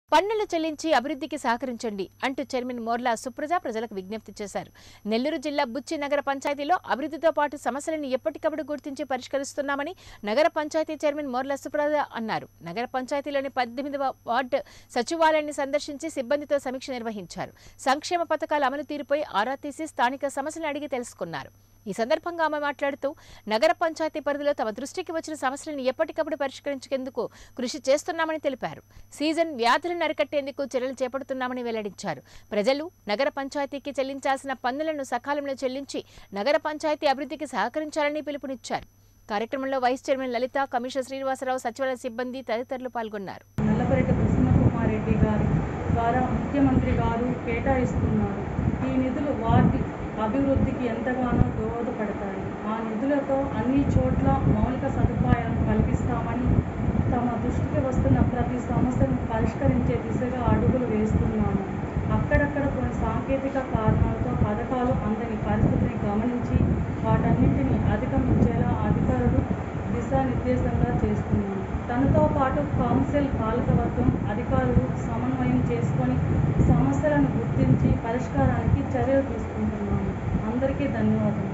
పన్నులు చెల్లించి అభివృద్ధికి సహకరించండి అంటూ చైర్మన్ మోర్లా సుప్రజ ప్రజలకు విజ్ఞప్తి చేశారు నెల్లూరు జిల్లా బుచ్చి నగర పంచాయతీలో అభివృద్ధితో పాటు సమస్యలను ఎప్పటికప్పుడు గుర్తించి పరిష్కరిస్తున్నామని నగర పంచాయతీ చైర్మన్ మోర్లా సుప్రజ అన్నారు నగర పంచాయతీలోని పద్దెనిమిదవ వార్డు సచివాలయాన్ని సందర్శించి సిబ్బందితో సమీక్ష నిర్వహించారు సంక్షేమ పథకాల అమలు తీరుపై ఆరా తీసి స్థానిక సమస్యలను అడిగి తెలుసుకున్నారు ఈ సందర్భంగా ఆమె మాట్లాడుతూ నగర పంచాయతీ పరిధిలో తమ దృష్టికి వచ్చిన సమస్యలను ఎప్పటికప్పుడు పరిష్కరించేందుకు కృషి చేస్తున్నామని తెలిపారు సీజన్ వ్యాధులను అరికట్టేందుకు చర్యలు చేపడుతున్నామని వెల్లడించారు ప్రజలు నగర పంచాయతీకి చెల్లించాల్సిన పన్నులను సకాలంలో చెల్లించి నగర పంచాయతీ అభివృద్ధికి సహకరించాలని పిలుపునిచ్చారు కార్యక్రమంలో vice chairman Lalitha commissioner Srinivasarao సచివాలయ సిబ్బంది తదితరులు పాల్గొన్నారు నల్లపరెడ్డి ప్రసన్నకుమార్ రెడ్డి గారి ద్వారా ముఖ్యమంత్రి గారు కేటాయిస్తున్నారు ఈ నిధులు వాటి అభివృద్ధికి ఎంతగానో దోహదపడతాయి ఆ నిధులతో అన్ని చోట్ల మౌలిక సదుపాయాలను కల్పిస్తామని తమ దృష్టికి వస్తున్న ప్రతి సమస్యను పరిష్కరించే దిశగా అడుగులు వేస్తున్నాము అక్కడక్కడ కొన్ని సాంకేతిక కారణాలతో పథకాలు అందని పరిస్థితిని గమనించి వాటన్నింటినీ అధిగమించేలా అధికారులు దిశానిర్దేశంగా చేస్తున్నాము తనతో పాటు కౌన్సిల్ పాలకవర్గం అధికారులు సమన్వయం చేసుకొని సమస్యలను గుర్తించి పరిష్కారానికి చర్యలు తీసుకుంటున్నాము అందరికీ ధన్యవాదాలు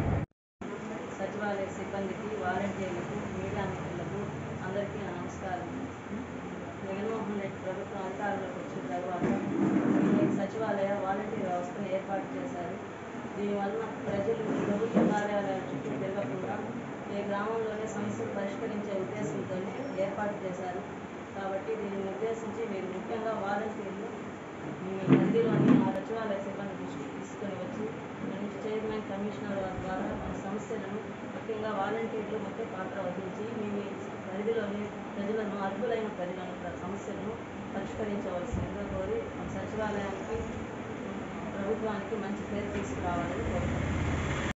సచివాలయ సిబ్బందికి వాలంటీర్లకు మీడియా మిత్రులకు అందరికీ నా నమస్కారం జగన్మోహన్ రెడ్డి ప్రభుత్వం అధికారంలోకి వచ్చిన తర్వాత ఈ సచివాలయ వాలంటీర్ వ్యవస్థను ఏర్పాటు చేశారు దీనివల్ల ప్రజలు ప్రభుత్వ కార్యాలయాల చుట్టూ తిరగకుండా ఈ గ్రామంలోనే సమస్యలు పరిష్కరించే ఉద్దేశంతో ఏర్పాటు చేశారు కాబట్టి దీన్ని ఉద్దేశించి మీరు ముఖ్యంగా వాలంటీర్లు మీ పరిధిలోని ఆ సచివాలయ సిబ్బంది దృష్టికి తీసుకొని వచ్చి మంచి చైర్మన్ కమిషనర్ వారి ద్వారా మన సమస్యలను ముఖ్యంగా వాలంటీర్లు ముఖ్య పాత్ర వహించి మీ మీ పరిధిలోని ప్రజలను అర్హులైన ప్రజలను ప్ర- సమస్యలను పరిష్కరించవలసిందిగా కోరి మన సచివాలయానికి ప్రభుత్వానికి మంచి పేరు తీసుకురావాలని కోరుతున్నాను